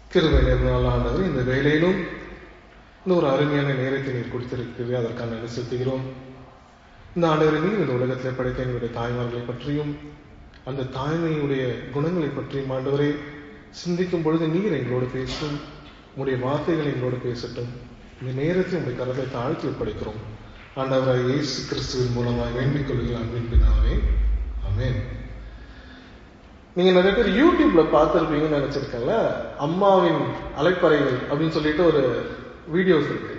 கிருபை நேர்ந்தால் ஆண்டவர் இந்த வேலையிலும் இந்த ஒரு அருமையான நேரத்தை நீர் கொடுத்திருக்கிறீர்கள் அதற்கான நன்றி செலுத்துகிறோம் இந்த ஆண்டவரை நீர் இந்த உலகத்தில் படைத்த எங்களுடைய தாய்மார்களை பற்றியும் அந்த தாய்மையுடைய குணங்களை பற்றியும் ஆண்டவரை சிந்திக்கும் பொழுது நீர் எங்களோடு பேசும் உங்களுடைய வார்த்தைகள் எங்களோடு பேசட்டும் இந்த நேரத்தில் உங்களுடைய கரத்தை தாழ்த்தி ஒப்படைக்கிறோம் ஆண்டவராய் இயேசு கிறிஸ்துவின் மூலமாக வேண்டிக் கொள்கிறோம் அன்பின் பிதாவே ஆமென் நீங்க நிறைய பேர் யூடியூப்ல பார்த்திருப்பீங்கன்னு நினைச்சிருக்கேன்ல அம்மாவின் அலைப்பறைகள் அப்படின்னு சொல்லிட்டு ஒரு வீடியோஸ் இருக்கு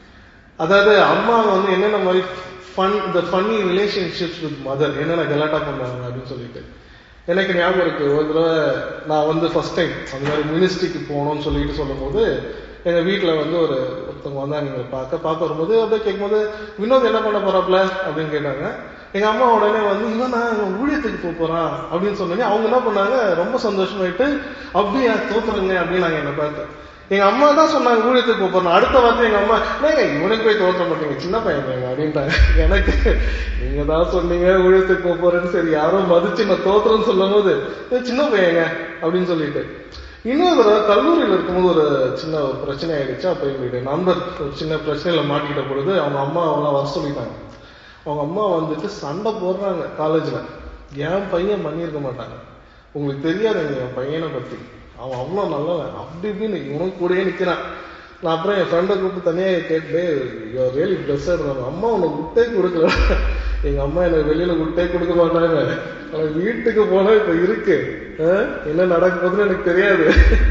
அதாவது அம்மா வந்து என்னென்ன மாதிரி ஃபன் இந்த ஃபன்னி ரிலேஷன்ஷிப்ஸ் வித் மதர் என்னென்ன கலாட்டா பண்ணுவாங்க அப்படின்னு சொல்லிட்டு எனக்கு ஞாபகம் இருக்கு ஒரு தடவை நான் வந்து ஃபர்ஸ்ட் டைம் அந்த மாதிரி மினிஸ்ட்ரிக்கு போகணும்னு சொல்லிட்டு சொல்லும்போது எங்க வீட்டுல வந்து ஒரு ஒருத்தவங்க வந்தாங்க எங்களை பார்க்க பார்க்க வரும்போது அப்படியே கேட்கும்போது வினோத் என்ன பண்ண போறாப்ல அப்படின்னு கேட்டாங்க எங்க அம்மா உடனே வந்து இவன் நான் ஊழியத்துக்கு போக போறான் அப்படின்னு சொன்னோடனே அவங்க என்ன பண்ணாங்க ரொம்ப சந்தோஷமாயிட்டு அப்படியா தோத்துறங்க அப்படின்னு நாங்க என்ன பார்த்தேன் எங்க அம்மா தான் சொன்னாங்க ஊழியத்துக்கு போக போறோம் அடுத்த வார்த்தை எங்க அம்மா ஏங்க இவனுக்கு போய் தோற்ற மாட்டீங்க சின்ன பையன் அப்படின்ட்டாங்க எனக்கு நீங்க தான் சொன்னீங்க ஊழியத்துக்கு போக போறேன்னு சரி யாரோ மதிச்சு நான் தோத்துறேன்னு சொல்லும் போது "ஏய், சின்ன பையங்க அப்படின்னு சொல்லிட்டு இன்னொரு தடவை கல்லூரியில் இருக்கும்போது ஒரு சின்ன ஒரு பிரச்சனை ஆயிடுச்சு அப்ப எங்களுடைய நண்பர் ஒரு சின்ன பிரச்சனையில மாட்டிக்கிட்ட பொழுது அவங்க அம்மா அவங்களாம் வர சொல்லிட்டாங்க அவங்க அம்மா வந்துட்டு சண்டை போடுறாங்க காலேஜ்ல என் பையன் பண்ணியிருக்க மாட்டாங்க உங்களுக்கு தெரியாதுங்க என் பையனை பத்தி அவன் அவ்வளோ நல்லவன் அப்படி இப்படின்னு இவனும் கூடயே நிக்கிறான் நான் அப்புறம் என் ஃப்ரெண்டை கூப்பிட்டு தனியா கேட்டு யூஆர் ரியலி பிளஸ்ட் அம்மா உனக்கு விட்டே கொடுக்கல எங்க அம்மா எனக்கு வெளியில விட்டே கொடுக்க மாட்டாங்க ஆனா வீட்டுக்கு போனா இப்ப இருக்கு அஹ், என்ன நடக்க போகுதுன்னு எனக்கு தெரியாது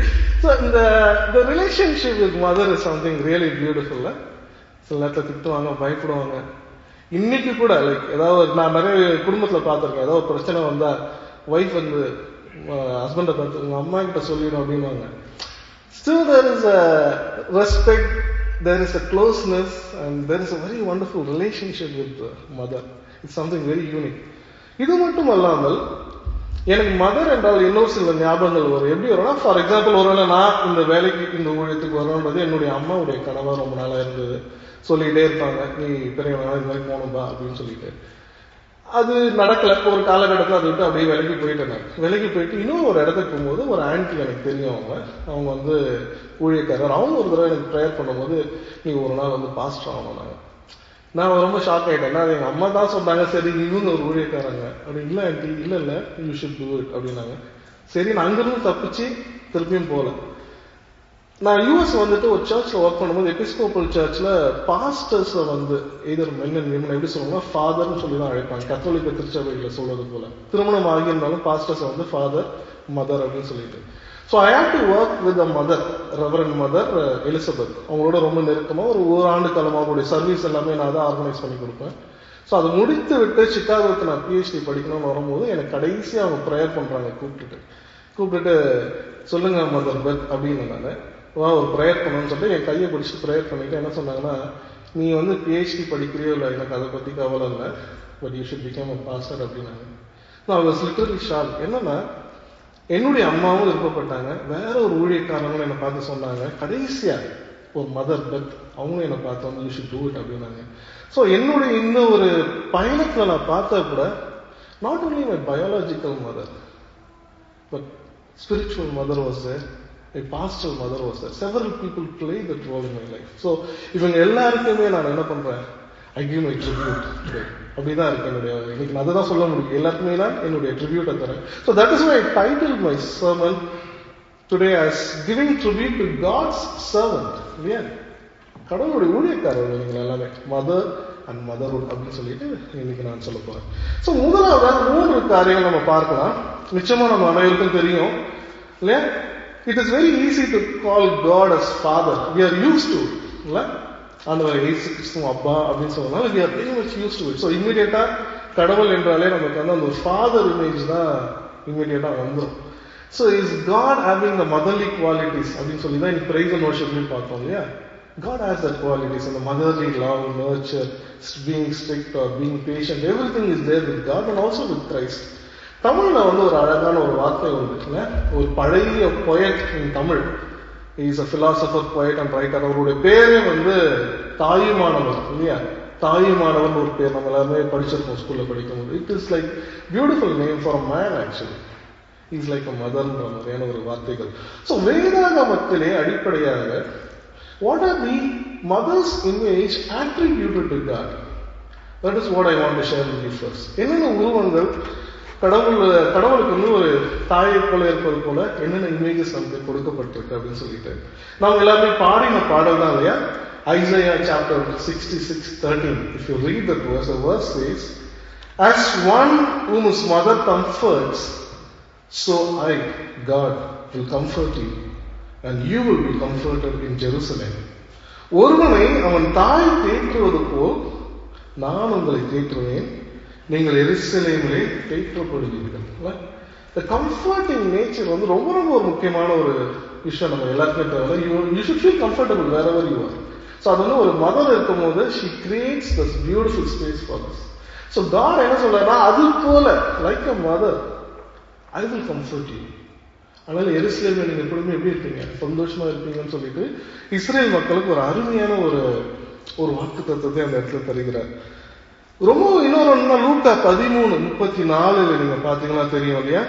ஸோ இந்த இந்த relationship with mother is something really பியூட்டிஃபுல்ல சில நேரத்தில் திட்டுவாங்க பயப்படுவாங்க இன்னைக்கு கூட லைக் ஏதாவது நான் நிறைய குடும்பத்துல பார்த்திருக்கேன் ஏதாவது ஒரு பிரச்சனை வந்தா ஒய்ஃப் வந்து ஹஸ்பண்டை பார்த்து உங்க அம்மா கிட்ட சொல்லிடும் அப்படின்வாங்க still there is a respect there is a closeness and there is a very wonderful relationship with the mother it's something very unique இது மட்டும் அல்லாமல் எனக்கு மதர் என்றால் இன்னொரு சில ஞாபகங்கள் வரும் எப்படி வரும்னா ஃபார் எக்ஸாம்பிள் ஒருவேளை நான் இந்த வேலைக்கு இந்த ஊழியத்துக்கு வரணுன்றது என்னுடைய அம்மாவுடைய கனவா ரொம்ப நாளா இருந்தது சொல்லிட்டே இருப்பாங்க நீ பெரிய இது மாதிரி போகணும்பா அப்படின்னு சொல்லிட்டு அது நடக்கல ஒரு காலகட்டத்தில் அதை விட்டு அப்படியே விலகி போயிட்டேன் நான் விலகி போயிட்டு இன்னும் ஒரு இடத்துக்கு போகும்போது ஒரு ஆன்டி எனக்கு தெரியும் அவங்க அவங்க வந்து ஊழியக்காரர் அவங்க ஒரு தடவை எனக்கு ப்ரேயர் பண்ணும்போது நீ ஒரு நாள் வந்து பாஸ்டர் ஆகணும் நாங்க நான் ரொம்ப ஷாக் ஆயிட்டேன் நான் எங்க அம்மா தான் சொன்னாங்க சரி இவங்க ஒரு ஊழியக்காரங்க அப்படி இல்ல ஆன்டி இல்ல இல்ல யூ ஷுட் டூ இட் அப்படின்னாங்க சரி நான் அங்கிருந்து தப்பிச்சு திருப்பியும் போல நான் யூஎஸ் வந்துட்டு ஒரு சர்ச்ல ஒர்க் பண்ணும்போது எபிஸ்கோப்பல் சர்ச்ல பாஸ்டர்ஸ் வந்து எதிர் மென் அண்ட் விமன் எப்படி சொல்லுவாங்க ஃபாதர்னு சொல்லி தான் அழைப்பாங்க கத்தோலிக்க திருச்சபையில சொல்றது போல திருமணம் ஆகியிருந்தாலும் பாஸ்டர்ஸ் வந்து ஃபாதர் மதர் அப்படின்னு சொல்லிட்டு so I have to work with a mother reverend mother Elizabeth அவங்களோட ரொம்ப நெருக்கமா ஒரு ஒரு ஆண்டு காலமாக அவங்களுடைய சர்வீஸ் எல்லாமே நான் தான் ஆர்கனைஸ் பண்ணி கொடுப்பேன் ஸோ அதை முடித்து விட்டு சிக்காகோக்கு நான் பிஹெச்டி படிக்கணும்னு வரும்போது எனக்கு கடைசியாக அவங்க ப்ரேயர் பண்றாங்க கூப்பிட்டுட்டு கூப்பிட்டுட்டு சொல்லுங்க மதர் பெத் அப்படின்னு நான் வா ஒரு ப்ரேயர் பண்ணணும்னு சொல்லிட்டு என் கையை பிடிச்சிட்டு ப்ரேயர் பண்ணிட்டு என்ன சொன்னாங்கன்னா நீ வந்து பிஹெச்டி படிக்கிறியோ இல்லை எனக்கு அதை பத்தி கவலை இல்லை but you should become a pastor அப்படின்னாங்க நான் வாஸ் லிட்டரலி ஷாக் என்னன்னா என்னுடைய அம்மாவும் விருப்பப்பட்டாங்க வேற ஒரு ஊழியக்காரங்களும் என்னை பார்த்து சொன்னாங்க கடைசியா ஒரு மதர் பெத் அவங்களும் என்னை பார்த்து வந்து யூ ஷுட் டூ இட் அப்படின்னாங்க ஸோ என்னுடைய இந்த ஒரு பயணத்துல நான் பார்த்தா கூட not only my biological mother but spiritual mother was there a pastoral mother was there several people played that role in my life so இவங்க எல்லாருக்குமே நான் என்ன பண்றேன் I give my tribute today அப்படிதான் இருக்கு என்னுடைய இன்னைக்கு நான் தான் சொல்ல முடியும் எல்லாருக்குமே நான் என்னுடைய tribute தரேன் so that is why I titled my sermon today as giving tribute to God's servant இல்லையா கடவுளுடைய ஊழியக்காரர்கள் நீங்கள் எல்லாமே மதர் அண்ட் மதர்ஹுட் அப்படின்னு சொல்லிட்டு இன்னைக்கு நான் சொல்ல போறேன் ஸோ முதலாவது மூன்று காரியங்கள் நம்ம பார்க்கலாம் நிச்சயமா நம்ம அனைவருக்கும் தெரியும் இல்லையா it is very easy to call God as father we are used to இல்ல ஆண்டவர் இயேசு கிறிஸ்துவ அப்பா அப்படின்னு சொன்னாலும் we are very much used to it so இம்மிடியேட்டா கடவுள் என்றாலே நமக்கு வந்து அந்த ஃபாதர் இமேஜ் தான் இம்மிடியேட்டா வந்துடும் so is God having the motherly qualities அப்படின்னு சொல்லி தான் இன்னைக்கு பிரைஸ் அண்ட் வர்ஷிப்லையும் பார்த்தோம் இல்லையா God has that qualities and the motherly love, nurture, being strict or being patient, everything is there with God and also with Christ. தமிழ்ல வந்து ஒரு அழகான ஒரு வார்த்தை உண்டு இல்ல ஒரு பழைய poet in Tamil is a philosopher poet and writer அவருடைய பேரே வந்து தாயுமானவர் இல்லையா தாயுமானவர் ஒரு பேர் நம்ம எல்லாருமே படிச்சிருக்கோம் ஸ்கூல்ல படிக்கும்போது it is like beautiful name for a man actually is like a மதர்ன்ற மாதிரியான ஒரு வார்த்தைகள் ஸோ வேதாகமத்திலே அடிப்படையாக what are the mothers image attributed to God that is what I want to share with you first என்னென்ன உருவங்கள் கடவுள் கடவுளுக்கு வந்து ஒரு தாயை போல இருப்பது போல என்னென்ன இமேஜஸ் நமக்கு கொடுக்கப்பட்டிருக்கு அப்படின்னு சொல்லிட்டு நாம் எல்லாருமே பாடின பாடல் தான் இல்லையா Isaiah chapter sixty six thirteen if you read that verse the verse says as one whom his mother comforts so I God will comfort you and you will be comforted in Jerusalem ஒருவனை அவன் தாய் தேற்றுவது போல் நான் உங்களை தேற்றுவேன் நீங்கள் எருசலேமிலே தேற்றப்படுவீர்கள் இந்த comforting nature வந்து ரொம்ப ரொம்ப ஒரு முக்கியமான ஒரு விஷயம் நம்ம எல்லாருக்குமே தேவை you you should feel comfortable wherever you are so அது வந்து ஒரு மதர் இருக்கும் போது she creates this beautiful space for us so God என்ன சொல்றாருன்னா அது போல like a mother I will comfort you அதனால எருசலேமில் நீங்க எப்பொழுதுமே எப்படி இருப்பீங்க சந்தோஷமா இருப்பீங்கன்னு சொல்லிட்டு இஸ்ரேல் மக்களுக்கு ஒரு அருமையான ஒரு ஒரு வாக்கு தத்துவத்தை அந்த இடத்துல தருகிறார் ரொம்ப இன்னொரு ஒண்ணு லூக்கா பதிமூணு முப்பத்தி நாலுல நீங்க பாத்தீங்கன்னா தெரியும் இல்லையா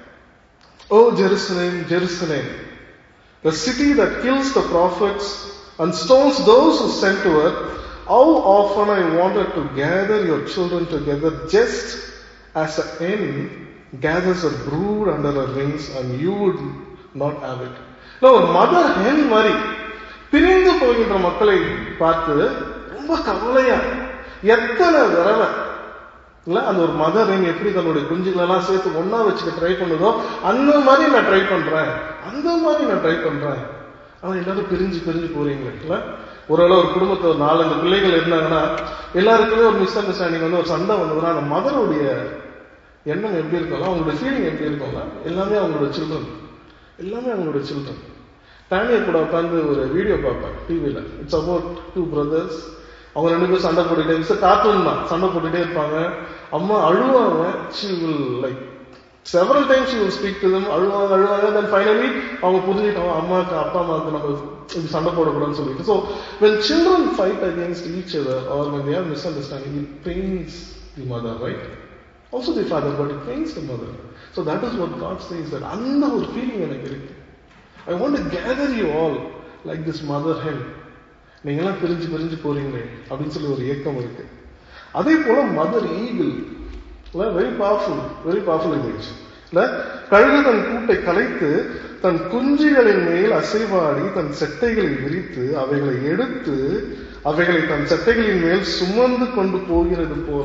O Jerusalem Jerusalem the city that kills the prophets and stones those who sent to it how often I wanted to gather your children together just as a hen gathers a brood under her wings and you would not have it no ஒரு mother hen மாதிரி பிரிந்து போகின்ற மக்களை பார்த்து ரொம்ப கவலையா எத்தனை தடவை இல்ல அந்த ஒரு மதர் எப்படி தன்னுடைய குஞ்சுகளை எல்லாம் சேர்த்து ஒன்னா வச்சுக்க ட்ரை பண்ணுதோ அந்த மாதிரி நான் ட்ரை பண்றேன் அந்த மாதிரி நான் ட்ரை பண்றேன் ஆனா எல்லாரும் பிரிஞ்சு பிரிஞ்சு போறீங்களே இல்ல ஒருவேளை ஒரு குடும்பத்துல ஒரு நாலஞ்சு பிள்ளைகள் இருந்தாங்கன்னா எல்லாருக்குமே ஒரு மிஸ் அண்டர்ஸ்டாண்டிங் வந்து ஒரு சண்டை வந்ததுன்னா அந்த மதருடைய எண்ணம் எப்படி இருக்கும்ல அவங்களுடைய ஃபீலிங் எப்படி இருக்கும்ல எல்லாமே அவங்களோட சில்ட்ரன் எல்லாமே அவங்களோட சில்ட்ரன் டேனியை கூட உட்காந்து ஒரு வீடியோ பார்ப்பேன் டிவியில இட்ஸ் அபவுட் டூ பிரதர்ஸ் அவங்க ரெண்டு பேரும் சண்டை போட்டுட்டே இட்ஸ் கார்ட்டூன் தான் சண்டை போட்டுட்டே இருப்பாங்க அம்மா அழுவாங்க she will like several time she will speak to them அழுவாங்க அழுவாங்க தென் ஃபைனலி அவங்க புரிஞ்சுக்கிட்டாங்க அம்மாவுக்கு அப்பா அம்மாவுக்கு நம்ம இப்படி சண்டை போடக்கூடாதுன்னு சொல்லிட்டு so when children fight against each other or when there misunderstanding it pains the mother right also the father but it pains the mother so that is what God says that அந்த ஒரு feeling எனக்கு இருக்கு I want to gather you all like this mother help நீங்களாம் பிரிஞ்சு பிரிஞ்சு போறீங்களே அப்படின்னு சொல்லி ஒரு ஏக்கம் இருக்கு அதே போல mother eagle very powerful very powerful image இல்ல கழுகு தன் கூட்டை கலைத்து தன் குஞ்சுகளின் மேல் அசைவாடி தன் செட்டைகளை விரித்து அவைகளை எடுத்து அவைகளை தன் செட்டைகளின் மேல் சுமந்து கொண்டு போகிறது போல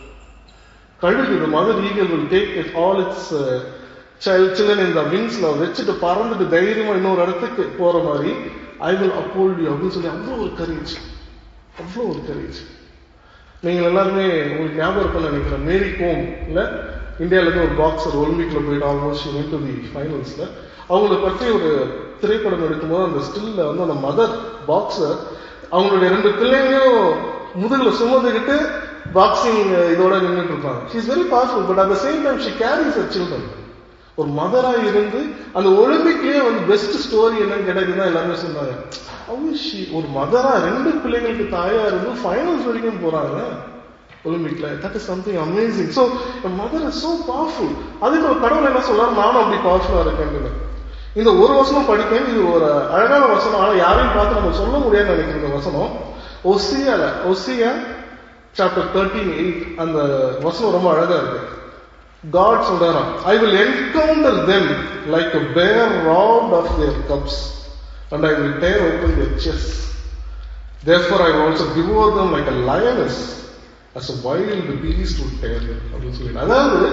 கழுகு the mother eagle will take it all its uh, child children in the wingsல வச்சுட்டு பறந்துட்டு தைரியமா இன்னொரு இடத்துக்கு போற மாதிரி ஐ வில் அப்போல்ட் யூ அப்படின்னு சொல்லி அவ்வளோ ஒரு கரேஜ் அவ்வளோ ஒரு கரேஜ் நீங்கள் எல்லாருமே உங்களுக்கு ஞாபகம் இருக்கும்னு நினைக்கிறேன் மேரி கோம் இல்ல இந்தியால இருந்து ஒரு பாக்ஸர் ஒலிம்பிக்ல போயிட்டு ஆல்மோஸ்ட் வென் டு தி ஃபைனல்ஸ்ல அவங்களை பற்றி ஒரு திரைப்படம் எடுக்கும்போது அந்த ஸ்டில்ல வந்து அந்த மதர் பாக்ஸர் அவங்களுடைய ரெண்டு பிள்ளைங்களையும் முதுகுல சுமந்துக்கிட்டு பாக்ஸிங் இதோட நின்றுட்டு இருப்பாங்க she is very powerful but at the same time she carries a children ஒரு மதரா இருந்து அந்த ஒலிம்பிக்லயே வந்து பெஸ்ட் ஸ்டோரி என்னன்னு கேட்டதுதான் எல்லாருமே சொன்னாங்க அவங்க ஒரு மதரா ரெண்டு பிள்ளைங்களுக்கு தாயா இருந்து ஃபைனல்ஸ் வரைக்கும் போறாங்க ஒலிம்பிக்ல that is something amazing so mother is so powerful அதுக்கு ஒரு கடவுள் என்ன சொல்றாரு நானும் அப்படி பவர்ஃபுல்லா இருக்கேன்னு இந்த ஒரு வசனம் படிப்பேன் இது ஒரு அழகான வசனம் ஆனா யாரையும் பார்த்து நம்ம சொல்ல முடியாதுன்னு நினைக்கிறேன் இந்த வசனம் ஒசியால ஒசியா சாப்டர் தேர்ட்டீன் எயிட் அந்த வசனம் ரொம்ப அழகா இருக்கு காட் சொல்றாராம் I will encounter them like a bear robbed of their cubs and I will tear open their chest therefore I will also devour them like a lioness as a wild beast would tear them அப்படின்னு சொல்லி அதாவது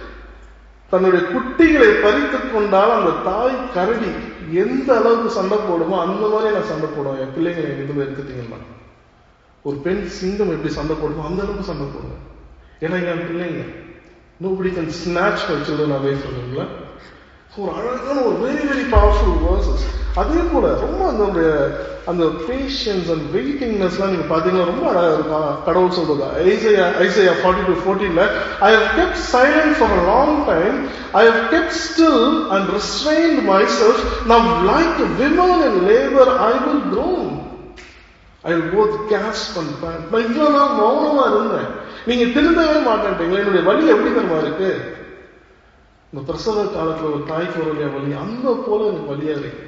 தன்னுடைய குட்டிகளை பறித்து கொண்டால் அந்த தாய் கரடி எந்த அளவுக்கு சண்டை போடுமோ அந்த மாதிரி நான் சண்டை போடுவேன் என் பிள்ளைங்களை எங்கிட்ட எடுத்துட்டீங்கன்னா ஒரு பெண் சிங்கம் எப்படி சண்டை போடுமோ அந்த அளவுக்கு சண்டை போடுவேன் ஏன்னா என் பிள்ளைங்க nobody can snatch my children away from him ஒரு அழகான ஒரு வெரி வெரி பவர்ஃபுல் வேர்சஸ் அதே போல ரொம்ப அந்த அந்த பேஷன்ஸ் அண்ட் வெயிட்டிங்னஸ்லாம் நீங்க பாத்தீங்கன்னா ரொம்ப அழகா இருக்கும் கடவுள் சொல்றது ஐசையா ஐசையா ஃபார்ட்டி டு ஃபோர்டீன்ல I have kept silent for a long time I have kept still and restrained myself now like women in labour I will groan I will both gasp and pant நான் இவ்வளவு நாள் மௌனமா இருந்தேன் நீங்க திருந்தவே மாட்டேன்றீங்களா என்னுடைய வழி எப்படி தெரியுமா இருக்கு இந்த பிரசவ காலத்துல ஒரு தாய்க்கு வரும் இல்லையா வலி அந்த போல எனக்கு வலியா இருக்கு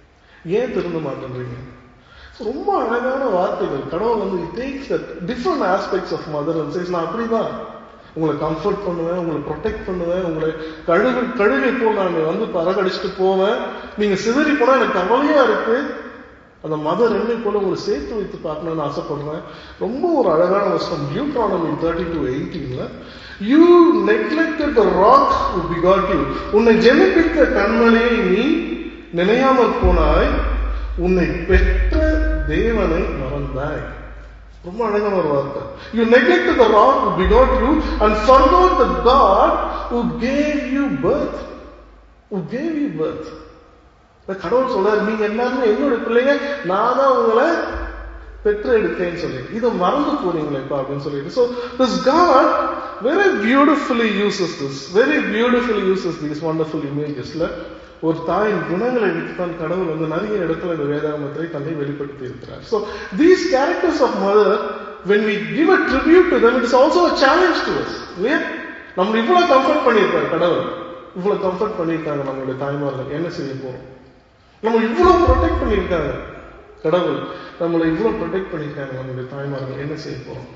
ஏன் திருந்த மாட்டேன்றீங்க So, ரொம்ப அழகான வார்த்தைகள் கடவுள் வந்து takes different aspects of mother and size நான் அப்படிதான் உங்களை கம்ஃபர்ட் பண்ணுவேன் உங்களை ப்ரொடெக்ட் பண்ணுவேன் உங்களை கழுகு கழுகை போல் நான் வந்து பறகடிச்சிட்டு போவேன் நீங்க சிதறி போனா எனக்கு கவலையா இருக்கு அந்த மதர் என்னை போல உங்களை சேர்த்து வைத்து பார்க்கணும்னு ஆசைப்படுறேன் ரொம்ப ஒரு அழகான வருஷம் டியூட்ரானமி தேர்ட்டி டு எயிட்டீன்ல you neglected the rock begot you உன்னை ஜெனிப்பித்த கண்மலையை நீ நினையாமல் போனாய் உன்னை பெற்ற தேவனை மறந்தாய் ரொம்ப அழகான ஒரு வார்த்தை you neglect the rock who begot you and forgot the God who gave you birth who gave you birth இந்த கடவுள் சொல்றாரு நீங்க எல்லாருமே என்னோட பிள்ளைங்க நான் தான் உங்களை பெற்று எடுத்தேன்னு சொல்லி இதை மறந்து போறீங்களேப்பா அப்படின்னு சொல்லிட்டு so this God very beautifully uses this very beautifully uses these wonderful இமேஜஸ்ல ஒரு தாயின் குணங்களை வைத்துதான் கடவுள் வந்து நிறைய இடத்துல இந்த வேதாகமத்தை தன்னை வெளிப்படுத்தி இருக்கிறார் so these characters of mother when we give a tribute to them it is also a challenge to us இல்லையா நம்ம இவ்வளவு கம்ஃபர்ட் பண்ணியிருக்காரு கடவுள் இவ்வளவு கம்ஃபர்ட் பண்ணியிருக்காங்க நம்மளுடைய தாய்மார்கள் என்ன செய்ய போறோம் நம்ம இவ்வளவு ப்ரொடெக்ட் பண்ணியிருக்காங்க கடவுள் நம்மளை இவ்வளவு ப்ரொடெக்ட் பண்ணியிருக்காங்க நம்மளுடைய தாய்மார்கள் என்ன செய்ய போறோம்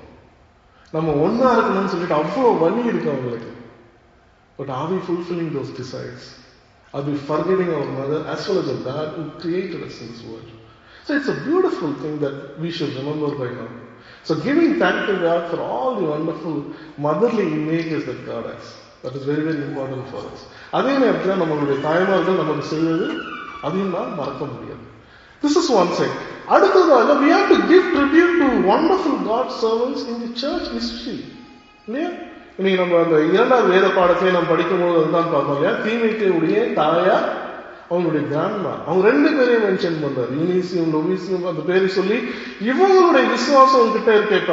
நம்ம ஒன்னா இருக்கணும்னு சொல்லிட்டு அவ்வளவு வலி இருக்கு அவங்களுக்கு but are we fulfilling those desires Are we forgetting our mother as well as the God who created us in this world? So it's a beautiful thing that we should remember by now. So giving thanks to God for all the wonderful motherly images that God has. That is very, very important for us. அதே நேரத்தில் நம்மளுடைய தாய்மார்கள் நமக்கு செய்வது அதையும் நாம் மறக்க முடியாது This is one side. அடுத்ததாக we have to give tribute to wonderful God servants in the church history. இல்லையா இன்னைக்கு நம்ம அந்த இரண்டாவது வேத பாடத்திலே நம்ம படிக்கும்போது அதுதான் பார்த்தோம் இல்லையா தீமைக்கையுடைய தாயார் அவங்களுடைய கிராண்ட்மா அவங்க ரெண்டு பேரையும் மென்ஷன் பண்றாரு யூனிசியம் லொவிசியம் அந்த பேரை சொல்லி இவங்களுடைய விசுவாசம் உங்ககிட்ட இருக்கேப்பா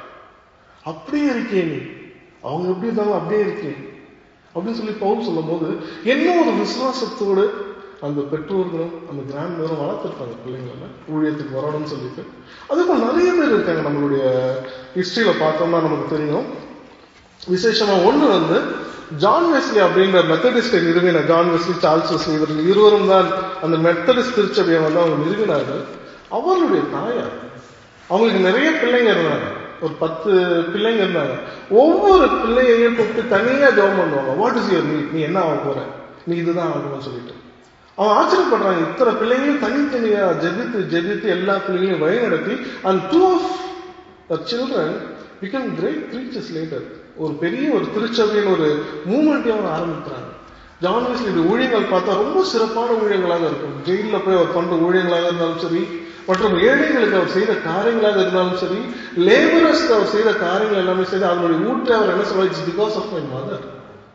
அப்படியே இருக்கே நீ அவங்க எப்படி இருந்தாலும் அப்படியே இருக்கே அப்படின்னு சொல்லி பவுல் சொல்லும் போது என்ன ஒரு விசுவாசத்தோடு அந்த பெற்றோர்களும் அந்த கிராண்ட் பேரும் வளர்த்துருப்பாங்க பிள்ளைங்கள ஊழியத்துக்கு வரணும்னு சொல்லிட்டு அதே போல் நிறைய பேர் இருக்காங்க நம்மளுடைய ஹிஸ்டரியில பார்த்தோம்னா நமக்கு தெரியும் விசேஷமா ஒண்ணு வந்து ஜான் வெஸ்லி அப்படின்ற மெத்தடிஸ்டை நிறுவின ஜான் வெஸ்லி சார்ல்ஸ் வெஸ்லி இவர்கள் இருவரும் தான் அந்த மெத்தடிஸ்ட் திருச்சபையை வந்து அவங்க நிறுவினார்கள் அவர்களுடைய தாயார் அவங்களுக்கு நிறைய பிள்ளைங்க இருந்தாங்க ஒரு பத்து பிள்ளைங்க இருந்தாங்க ஒவ்வொரு பிள்ளையையும் கூப்பிட்டு தனியா ஜெபம் பண்ணுவாங்க வாட் இஸ் யுவர் நீட் நீ என்ன ஆக போற நீ இதுதான் ஆகணும்னு சொல்லிட்டு அவன் ஆச்சரியப்படுறாங்க இத்தனை பிள்ளைங்களையும் தனித்தனியா ஜெபித்து ஜெபித்து எல்லா பிள்ளைங்களையும் வழி நடத்தி and two of children become great preachers later ஒரு பெரிய ஒரு திருச்சபையின் ஒரு மூமெண்ட்டே அவங்க ஆரம்பிக்கிறாங்க ஜான் வெஸ்லி இந்த ஊழியங்கள் பார்த்தா ரொம்ப சிறப்பான ஊழியங்களாக இருக்கும் ஜெயில போய் அவர் பண்ற ஊழியங்களாக இருந்தாலும் சரி மற்றும் ஏழைகளுக்கு அவர் செய்த காரியங்களாக இருந்தாலும் சரி லேபரர்ஸ்க்கு அவர் செய்த காரியங்கள் எல்லாமே சரி அதனுடைய ஊற்றை அவர் என்ன சொல்வார் it's because of my mother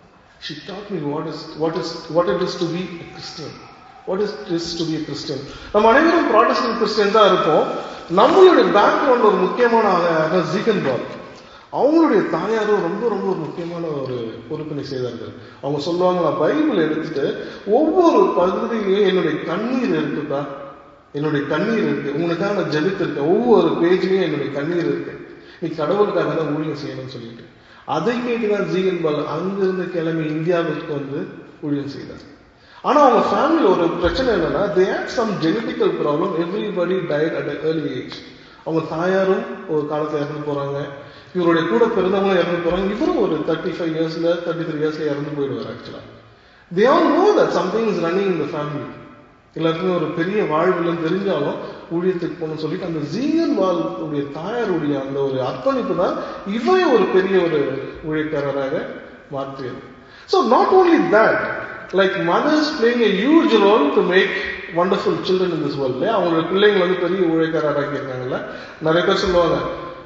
she taught me what is what is what it is to be Christian what is is to be Christian நம்ம அனைவரும் ப்ராட்டஸ்டன்ட் கிறிஸ்டியன் தான் இருப்போம் நம்மளுடைய பேக்ரவுண்ட் ஒரு முக்கியமான ஜீகன் பால் அவங்களுடைய தாயாரும் ரொம்ப ரொம்ப ஒரு முக்கியமான ஒரு பொறுப்பினை செய்தார்கள் அவங்க சொல்லுவாங்க நான் பைபிள் எடுத்துட்டு ஒவ்வொரு பகுதியிலையும் என்னுடைய கண்ணீர் இருக்குதா என்னுடைய கண்ணீர் இருக்கு உங்களுக்காக நான் ஜெபித்திருக்கேன் ஒவ்வொரு பேஜ்லயும் என்னுடைய கண்ணீர் இருக்கு நீ கடவுளுக்காக தான் ஊழியம் செய்யணும்னு சொல்லிட்டு அதை கேட்டுதான் ஜீகன் பால் அங்கிருந்து கிளம்பி இந்தியாவிற்கு வந்து ஊழியம் செய்தார் ஆனா அவங்க ஃபேமிலியில் ஒரு பிரச்சனை என்னன்னா they had some genetical problem everybody died at early age அவங்க தாயாரும் ஒரு காலத்துல இறந்து போறாங்க இவருடைய கூட பிறந்தவங்களும் இறந்து போறாங்க இவரும் ஒரு தேர்ட்டி ஃபைவ் இயர்ஸ்ல தேர்ட்டி த்ரீ இயர்ஸ்ல இறந்து போயிடுவார் ஆக்சுவலா they all know that something is running இந்த ஃபேமிலி எல்லாருக்குமே ஒரு பெரிய வாழ்வுலன்னு தெரிஞ்சாலும் ஊழியத்துக்கு போகணும்னு சொல்லிட்டு அந்த ஜீகன் வால் உடைய தாயாருடைய அந்த ஒரு அர்ப்பணிப்பு தான் இவரை ஒரு பெரிய ஒரு ஊழியக்காரராக மாற்றியது so not only that like mothers playing a huge role to make wonderful children in this வேர்ல்ட்ல அவங்களோட பிள்ளைங்க வந்து பெரிய ஊழியக்காரராக இருக்காங்கல்ல நிறைய பேர் சொல்லுவாங்க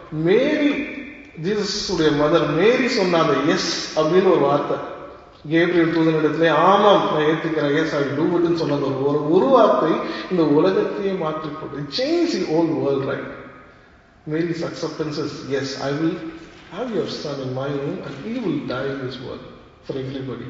மேரி ஜீசஸ் உடைய மதர் மேரி சொன்ன அந்த எஸ் அப்படின்னு ஒரு வார்த்தை கேப்ரியல் தூதன் இடத்துல ஆமாம் நான் ஏத்துக்கிறேன் எஸ் ஐ டூ இட்னு சொன்னது ஒரு ஒரு ஒரு வார்த்தை இந்த உலகத்தையே மாற்றி போட்டு change the whole world right Mary's acceptance is yes I will have your son in my room and he will die in this world for everybody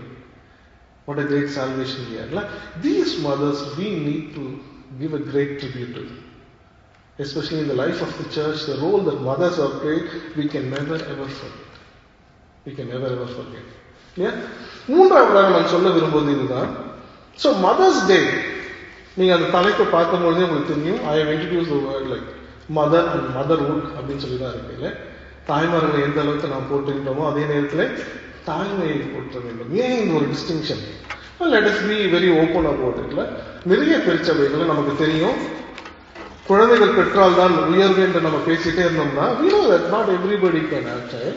What a great salvation here. Like, these mothers, we need to give a great tribute to them. Especially in the life of the church, the role that mothers have played, we can never ever forget. We can never ever forget. இல்லையா மூன்றாவதாக நான் சொல்ல விரும்புவது இதுதான் so mother's day நீங்க அந்த தலைப்பை பார்க்கும்போதே உங்களுக்கு தெரியும் I have introduce the word like mother and motherhood அப்படின்னு சொல்லி தான் இருக்கு இல்ல தாய்மார்களை எந்த அளவுக்கு நாம் போட்டுக்கிட்டோமோ அதே நேரத்தில் தாய்மையை போற்ற வேண்டும் ஏன் இந்த ஒரு distinction let is be very open about இட்ல நிறைய திருச்சபைகள் நமக்கு தெரியும் குழந்தைகள் பெற்றால் தான் உயர்வு என்று நம்ம பேசிட்டே இருந்தோம்னா we know that not everybody can have child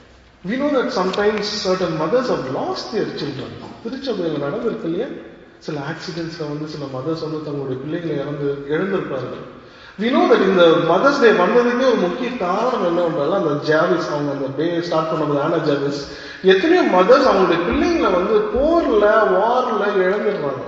we know that sometimes certain mothers have lost their children திருச்சபையில் நடந்திருக்கு இல்லையா சில ஆக்சிடென்ட்ஸ்ல வந்து சில மதர்ஸ் வந்து தங்களுடைய பிள்ளைகளை இறந்து இழந்திருப்பார்கள் we know that இந்த மதர்ஸ் டே வந்ததுக்கே ஒரு முக்கிய காரணம் என்ன என்றால் அந்த ஜாவிஸ் அவங்க அந்த டே ஸ்டார்ட் பண்ணும்போது ஆனா ஜாவிஸ் எத்தனையோ மதர்ஸ் அவங்களுடைய பிள்ளைங்களை வந்து போர்ல வார்ல இழந்துடுறாங்க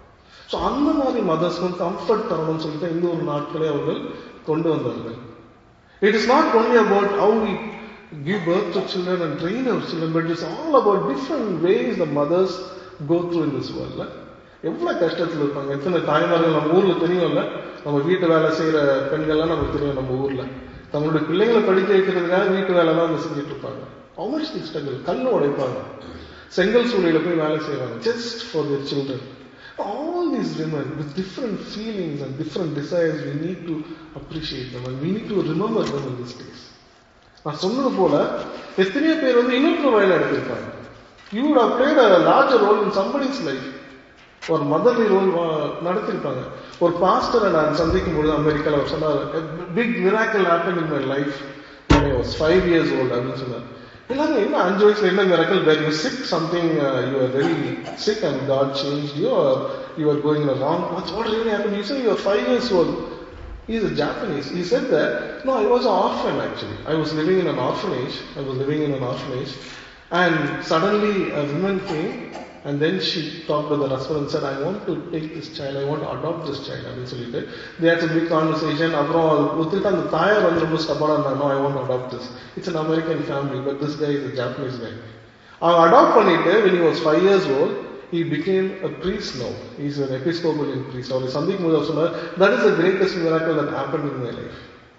ஸோ அந்த மாதிரி மதர்ஸ்க்கும் கம்ஃபர்ட் தரணும்னு சொல்லிட்டு இந்த ஒரு நாட்களே அவர்கள் கொண்டு வந்தார்கள் it is not only about how we give birth to children and train our children but it's all about different ways the mothers go through in this வேர்ல்ட்ல எவ்வளவு கஷ்டத்தில் இருப்பாங்க எத்தனை தாய்மார்கள் நம்ம ஊர்ல தெரியும்ல நம்ம வீட்டு வேலை செய்யற பெண்கள்லாம் நமக்கு தெரியும் நம்ம ஊர்ல தங்களுடைய பிள்ளைங்களை படிக்க வைக்கிறதுக்காக வீட்டு வேலை தான் அவங்க செஞ்சுட்டு இருப்பாங்க அவமச் ஸ்ட்ரகிள் கல் உடைப்பாங்க செங்கல் சூளையில போய் வேலை செய்வாங்க just for their children all these women with different feelings and different desires, we need to appreciate them and we need to remember them in these days. நான் சொன்னது போல எத்தனையோ பேர் வந்து இன்னொரு வயல எடுத்திருப்பாங்க you would have played a larger role in somebody's life ஒரு மதர்லி ரோல் நடத்திருப்பாங்க ஒரு பாஸ்டரை நான் சந்திக்கும் பொழுது அமெரிக்காவில் அவர் சொன்னார் big miracle happen in my life was five years old அப்படின்னு சொன்னார் எல்லாரும் என்ன அஞ்சு வயசுல என்ன miracle were you sick something you are very sick and God change you are you are going wrong what's what really happen you say you are five years old He is a Japanese. He said that, no, I was an orphan actually. I was living in an orphanage. I was living in an orphanage. And suddenly a woman came and then she talked to the husband and said, I want to take this child, I want to adopt this child. அப்படின்னு சொல்லிட்டு they had a big conversation. அப்புறம் ஒத்துக்கிட்டு அந்த தாயார் வந்து ரொம்ப ஸ்டபனா இருந்தாங்க no, I want to adopt this. It's an American family, but this guy is a Japanese guy. அவன் அடாப்ட் பண்ணிட்டு when he was five years old, he became a priest now. He's an Episcopalian priest. அவரை சந்திக்கும் போது அவர் சொன்னார் that is the greatest miracle that happened in my life.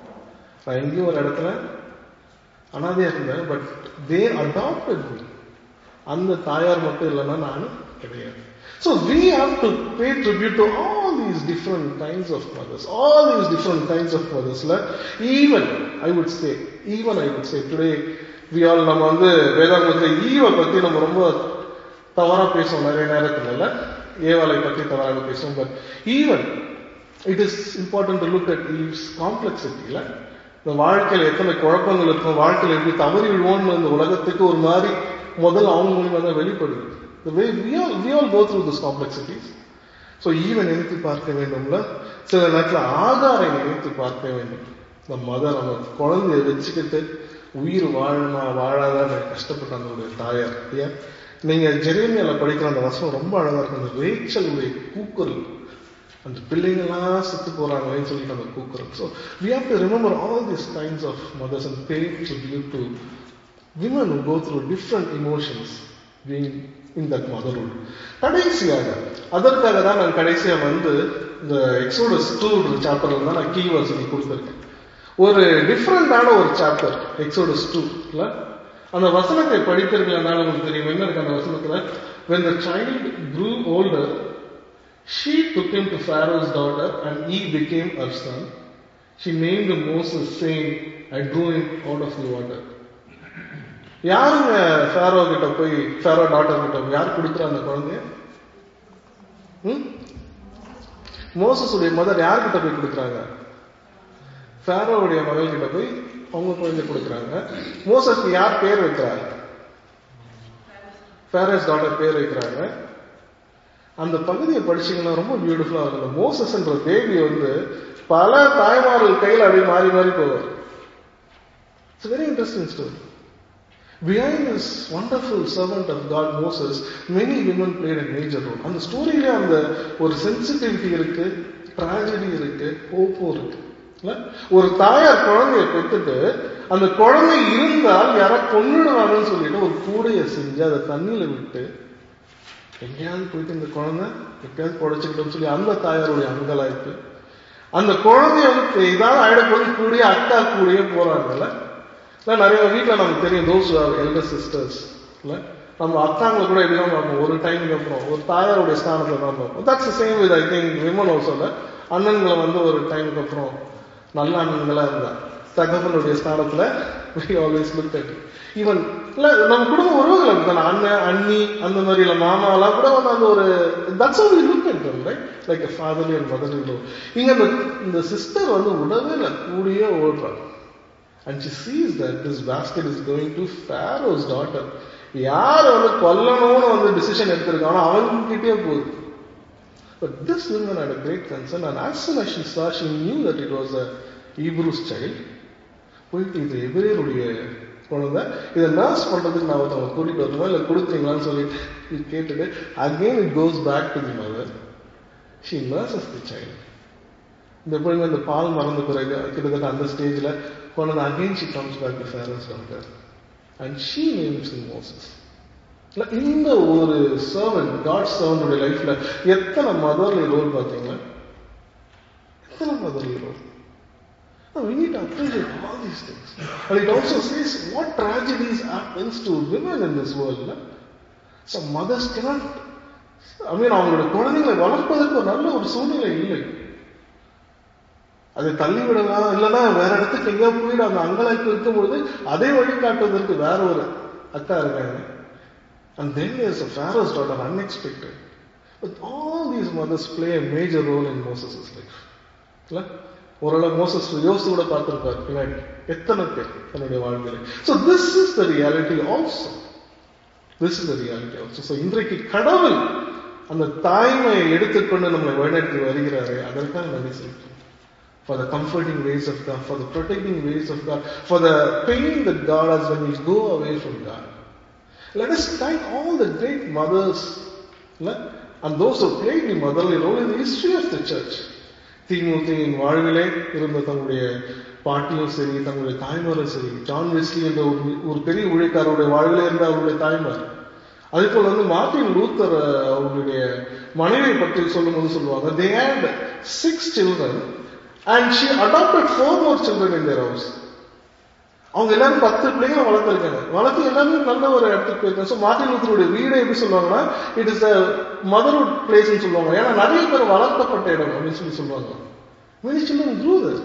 நான் எங்கேயும் ஒரு இடத்துல அனாதையா இருந்தேன் பட் தே அடாப்டட் மீ அந்த தாயார் மட்டும் இல்லைன்னா நானும் கிடையாது So we have to pay tribute to all these different kinds of mothers, all these different kinds of mothers. Like, even, I would say, even I would say today, we all நம்ம வந்து வேதாங்கத்தில் ஈவை பத்தி நம்ம ரொம்ப தவறா பேசுவோம் நிறைய நேரத்துல இல்ல ஏவாளை பத்தி தவறாக பேசுவோம் but even it is important to look at Eve's complexity இல்ல இந்த வாழ்க்கையில எத்தனை குழப்பங்கள் இருக்கும் வாழ்க்கையில எப்படி தவறி விடுவோம்னு இந்த உலகத்துக்கு ஒரு மாதிரி முதல் அவங்க மூலியமா தான் வெளிப்படுது the way we all we all go through this complexities so even நினைத்து பார்க்க வேண்டும்ல சில நேரத்தில் ஆகாரை நினைத்து பார்க்க வேண்டும் இந்த மதர் நம்ம குழந்தைய வச்சுக்கிட்டு உயிர் வாழமா வாழாதான்னு கஷ்டப்பட்ட அந்த தாயார் இல்லையா நீங்க ஜெரேமியால படிக்கிற அந்த வசனம் ரொம்ப அழகா இருக்கும் அந்த ரேச்சலுடைய கூக்குரல் அந்த பிள்ளைங்களாம் செத்து போறாங்களேன்னு சொல்லிட்டு அந்த கூக்குரல் so we have to remember all this kinds of mothers and pay tribute to women who go through different emotions being in that motherhood கடைசியாக அதற்காக தான் நான் கடைசியா வந்து இந்த எக்ஸோடஸ் டூ சாப்டர்ல தான் நான் கீ வசதி கொடுத்துருக்கேன் ஒரு டிஃப்ரெண்டான ஒரு சாப்டர் எக்ஸோடஸ் டூ இல்ல அந்த வசனத்தை படித்தீர்கள்னால உங்களுக்கு தெரியும் என்ன இருக்கு அந்த வசனத்துல when the child grew older she took him to Pharaoh's daughter and he became her son she named him Moses saying I drew him out of the water யாருங்க ஃபேரோ கிட்ட போய் ஃபேரோ டாட்டர் கிட்ட போய் யார் கொடுக்குறா அந்த குழந்தைய மோசஸுடைய mother யார்கிட்ட போய் கொடுக்குறாங்க ஃபேரோவுடைய மகள் கிட்ட போய் அவங்க குழந்தை கொடுக்குறாங்க மோசஸ்க்கு யார் பேர் வைக்கிறாங்க ஃபேரஸ் டாட்டர் பேர் வைக்கிறாங்க அந்த பகுதியை படிச்சீங்கன்னா ரொம்ப பியூட்டிஃபுல்லா இருக்கும் அந்த மோசஸ்ன்ற பேபி வந்து பல தாய்மார்கள் கையில் அப்படியே மாறி மாறி போவார் it's very interesting story Behind this wonderful servant of God, Moses, many women played a major role. அந்த ஸ்டோரியில அந்த ஒரு சென்சிட்டிவிட்டி இருக்கு ட்ராஜடி இருக்கு ஹோப்பும் இருக்கு இல்ல? ஒரு தாயார் குழந்தைய பெற்றுட்டு அந்த குழந்தை இருந்தால் யாரோ கொன்னுடுவாங்கன்னு சொல்லிட்டு ஒரு கூடைய செஞ்சு அதை தண்ணியில விட்டு எங்கேயாவது போயிட்டு இந்த குழந்தை எப்பயாவது புடைச்சுக்கிட்டோம்னு சொல்லி அந்த தாயாருடைய அங்கலாய்ப்பு அந்த குழந்தைய வந்து ஏதாவது ஆயிடப்போது கூடிய அக்கா கூடிய போறாங்கல்ல இல்லை நிறைய வீட்டில் நமக்கு தெரியும் தோஸ் எல்டர் சிஸ்டர்ஸ் இல்லை நம்ம அக்காங்களை கூட எப்படி தான் பார்ப்போம் ஒரு டைமுக்கு அப்புறம் ஒரு தாயாருடைய ஸ்தானத்துல தான் பார்ப்போம் that's same with I think women ஆல்சோல அண்ணன்களை வந்து ஒரு டைமுக்கு அப்புறம் நல்ல அண்ணன்களா இருந்தா தகவலுடைய ஸ்தானத்துல we always looked at even இல்ல நம்ம குடும்ப உறவுகள் அப்படித்தானே அண்ணன் அண்ணி அந்த மாதிரி இல்ல மாமாலாம் கூட வந்து அந்த ஒரு that's how we look at them right like a fatherly and motherly love இங்க இந்த இந்த சிஸ்டர் வந்து விடவே இல்லை கூடியே ஓடுறாங்க and she sees that this basket is going to Pharaoh's daughter யார் வந்து கொல்லணும்னு வந்து டிசிஷன் எடுத்திருக்கானோ அவன்கிட்டயே போகுது But this woman had a great concern, and as soon as she saw, she knew that it was a Hebrews child. போயிட்டு இது எபிரேயருடைய குழந்தை இதை nurse பண்றதுக்கு நான் ஒருத்தவங்க கூட்டிட்டு வரணுமா இல்லை கொடுக்குறீங்களான்னு சொல்லிட்டு இது கேட்டுட்டு again it goes back to the mother she nurses the child இந்த எப்பொழுதுமே இந்த பால் மறந்த பிறகு கிட்டத்தட்ட அந்த ஸ்டேஜில் கொண்டு again she comes back to Pharaoh's daughter and she names him Moses இல்ல, இந்த ஒரு சர்வன்ட் காட் சர்வனுடைய லைஃப்ல எத்தனை மதர்லி ரோல் பாத்தீங்களா எத்தனை motherly role we need to appreciate all these things. And it also says what tragedies happens to women in this world. No? So mothers cannot, I mean, அவங்களோட குழந்தைங்களை வளர்ப்பதற்கு ஒரு நல்ல ஒரு சூழ்நிலை இல்லை அதை தள்ளி விடலாம் இல்லைன்னா வேற இடத்துக்கு எங்கேயோ போயிட்டு அந்த அங்கலாய்ப்பு இருக்கும்பொழுது அதை வழிகாட்டுவதற்கு வேற ஒரு அக்கா இருக்காங்க And then there's a Pharaoh's daughter, unexpected. But all these mothers play a major role in Moses' life. இல்ல? ஓரளவு மோசஸ் யோசித்து கூட பார்த்திருப்பார் பின்னாடி எத்தனை பேர் தன்னுடைய வாழ்க்கையில so this is the reality also this is the reality also so இன்றைக்கு கடவுள் அந்த தாய்மையை எடுத்துக்கொண்டு நம்மளை வழிநடத்தி வருகிறாரே அதற்காக நன்றி செலுத்தும் for the comforting ways of God, for the protecting ways of God, for the pain that God has when we go away from God. Let us thank all the great mothers இல்ல? and those who played the motherly role in the history of the church. தீமூத்தியின் வாழ்விலே இருந்த தங்களுடைய பாட்டியும் சரி தங்களுடைய தாய்மாரும் சரி John Wesley என்ற ஒரு ஒரு பெரிய ஊழியக்காரருடைய வாழ்விலே இருந்த அவருடைய தாய்மார் அதே போல வந்து மார்ட்டின் லூத்தர் அஹ், அவருடைய மனைவியை பற்றி சொல்லும்போது சொல்லுவாங்க they had six children and she adopted four more children in their house அவங்க எல்லாரும் பத்து பிள்ளைங்களை வளர்த்துருக்காங்க வளர்த்து எல்லாமே நல்ல ஒரு இடத்துக்கு போயிருக்காங்க ஸோ மார்ட்டின் லூத்தருடைய வீடை எப்படி சொல்லுவாங்கன்னா இட் இஸ் த மதர்வுட் பிளேஸ்னு சொல்லுவாங்க ஏன்னா நிறைய பேர் வளர்க்கப்பட்ட இடம் அப்படின்னு சொல்லி சொல்லுவாங்க many children grew there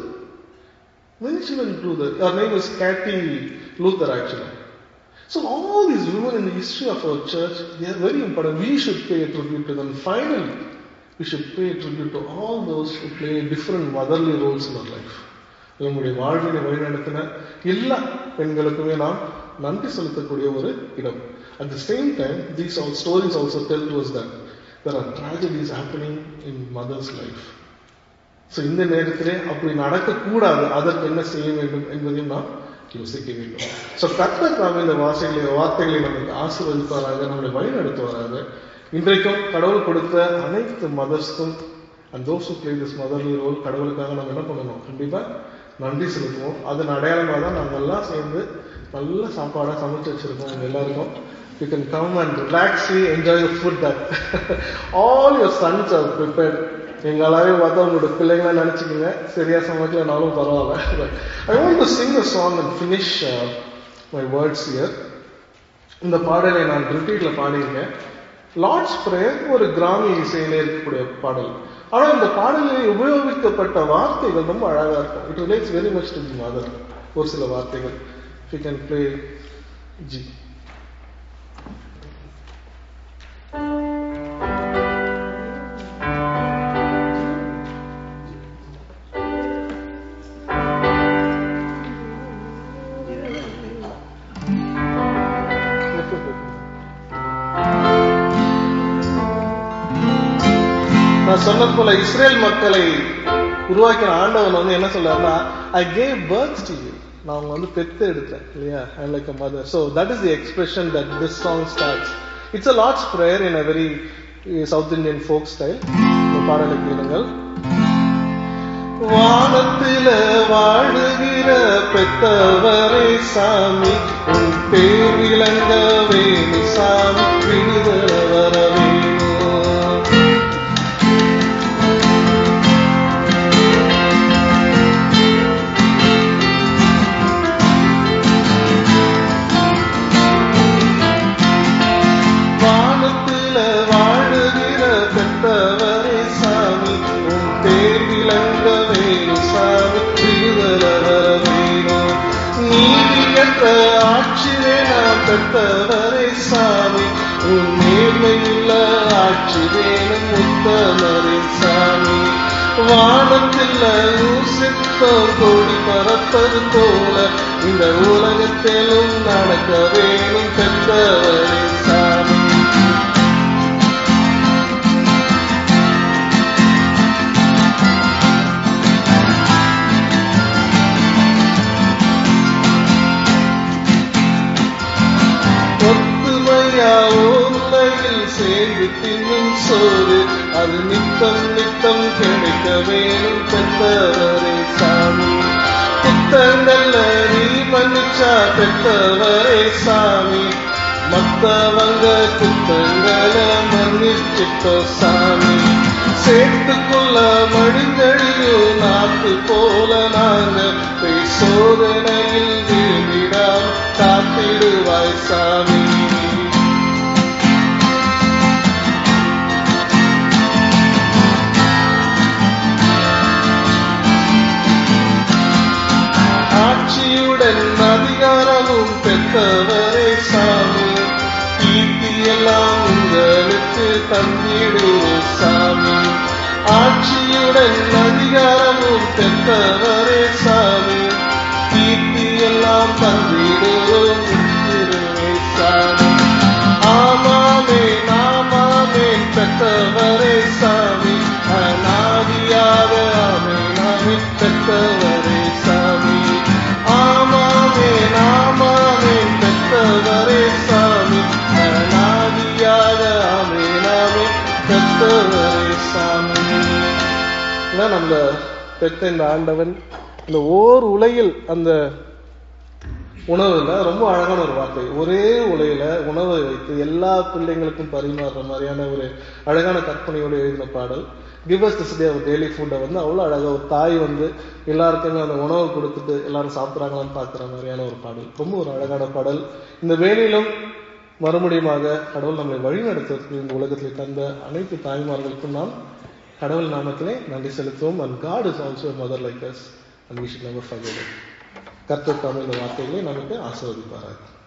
many children grew there அவர் name is Katie Luther actually So all these women in the history of our church, they are very important. We should pay a tribute to them. Finally, we should pay a tribute to all those who play different motherly roles in our life. நம்முடைய வாழ்வினை வழிநடத்தின எல்லா பெண்களுக்குமே நாம் நன்றி செலுத்தக்கூடிய ஒரு இடம் at the same time these all stories also tell to us that there are tragedies happening in mothers life so இந்த நேரத்திலே அப்படி நடக்கக்கூடாது அதற்கு என்ன செய்ய வேண்டும் என்பதையும் நாம் யோசிக்க வேண்டும் ஸோ கர்த்தர் நாம் இந்த வார்த்தைகளை வார்த்தைகளை நமக்கு ஆசீர்வதிப்பாராக நம்மளை வழி நடத்துவாராக இன்றைக்கும் கடவுள் கொடுத்த அனைத்து மதர்ஸ்க்கும் அந்த those play this motherly role கடவுளுக்காக நம்ம என்ன பண்ணணும் கண்டிப்பா நன்றி செலுத்துவோம் அதன் அடையாளமாக தான் நாங்கள் எல்லாம் சேர்ந்து நல்ல சாப்பாடாக சமைச்சு வச்சிருக்கோம் உங்க எல்லாருக்கும் you can come and relaxly enjoy the food that all your sons are prepared எங்க எல்லாரையும் பார்த்தா உங்களோட பிள்ளைங்களா நினைச்சுக்கோங்க சரியா சமைக்கலனாலும் பரவாயில்ல I want to sing a song and finish my words here இந்த பாடலை நான் ரிப்பீட்ல பாடியிருக்கேன் லார்ட்ஸ் பிரேயர் ஒரு கிராமிய இசையில இருக்கக்கூடிய பாடல் ஆனா இந்த பாடலில் உபயோகிக்கப்பட்ட வார்த்தைகள் ரொம்ப அழகா இருக்கும் it relates very much to the mother ஒரு சில வார்த்தைகள் யூ கேன் பிளே ஜி நான் சொன்னது போல இஸ்ரேல் மக்களை உருவாக்கின ஆண்டவன் வந்து என்ன சொல்றாருன்னா I gave birth to you நான் அவங்க வந்து பெத்து எடுத்தேன் இல்லையா I like a mother so that is the expression that this song starts it's a Lord's prayer in a very South Indian folk style இந்த பாடலை கேளுங்கள் வானத்தில வாழுகிற பெத்தவரே சாமி உன் பேர் விளங்க வேணு சாமி விடுதல வர வேணும் பெற்றவரே சாமி உன் நேர்மையுள்ள ஆட்சி வேணும் உத்தமரே சாமி வானத்தில் ஊசித்தோம் கொடி பறப்பது போல இந்த உலகத்திலும் நடக்க வேணும் பெற்றவரே சாமி ஒத்துமையா உலகில் சேர்ந்து தின்னும் சோறு அது நித்தம் நித்தம் கிடைக்க வேணும் பெற்றவரே சாமி குத்தங்கள்ல நீ மன்னிச்சா பெற்றவரே சாமி மத்தவங்க குத்தங்களை மன்னிச்சிட்டோ சாமி சேர்த்துக்குள்ள மடிஞ்சழியும் நாட்டு போல நாங்க பொய் சோதனையில் வீழ்ந்திடாம காத்திடுவாய் சாமி ஆட்சியுடன் அதிகாரமும் பெற்றவரே சாமி கீர்த்தியெல்லாம் உங்களுக்கு தந்திடுவோம் சாமி ஆட்சியுடன் அதிகாரமும் பெற்றவரே சாமி கீர்த்தியெல்லாம் தந்திடுவோம் திருவே சாமி ஆமாமே நாமாமே பெற்றவரே சாமி அநாதியாக ஆமே நாமே பெற்றவரே சாமி ஆமாமே நாமாமே பெற்றவரே சாமி அநாதியாக ஆமே நாமே பெற்றவரே சாமி இதான் நம்மள பெற்ற இந்த ஆண்டவன் இந்த ஓர் உலகில் அந்த உணவுல ரொம்ப அழகான ஒரு வார்த்தை ஒரே உலையில உணவை வைத்து எல்லா பிள்ளைங்களுக்கும் பரிமாறுற மாதிரியான ஒரு அழகான கற்பனையோடு எழுதின பாடல் give us this day our daily ஃபுட்டை வந்து அவ்வளோ அழகா ஒரு தாய் வந்து எல்லாருக்குமே அந்த உணவு கொடுத்துட்டு எல்லாரும் சாப்பிட்றாங்களான்னு பார்க்குற மாதிரியான ஒரு பாடல் ரொம்ப ஒரு அழகான பாடல் இந்த வேலையிலும் மறுபடியுமாக கடவுள் நம்மளை வழிநடத்துவதற்கு இந்த உலகத்தில் தந்த அனைத்து தாய்மார்களுக்கும் நாம் கடவுள் நாமத்திலே நன்றி செலுத்துவோம் and God is also mother like us and we should never forget கர்த்தர் தமிழ் இந்த வார்த்தைகளை நமக்கு ஆசீர்வதிப்பார்கள்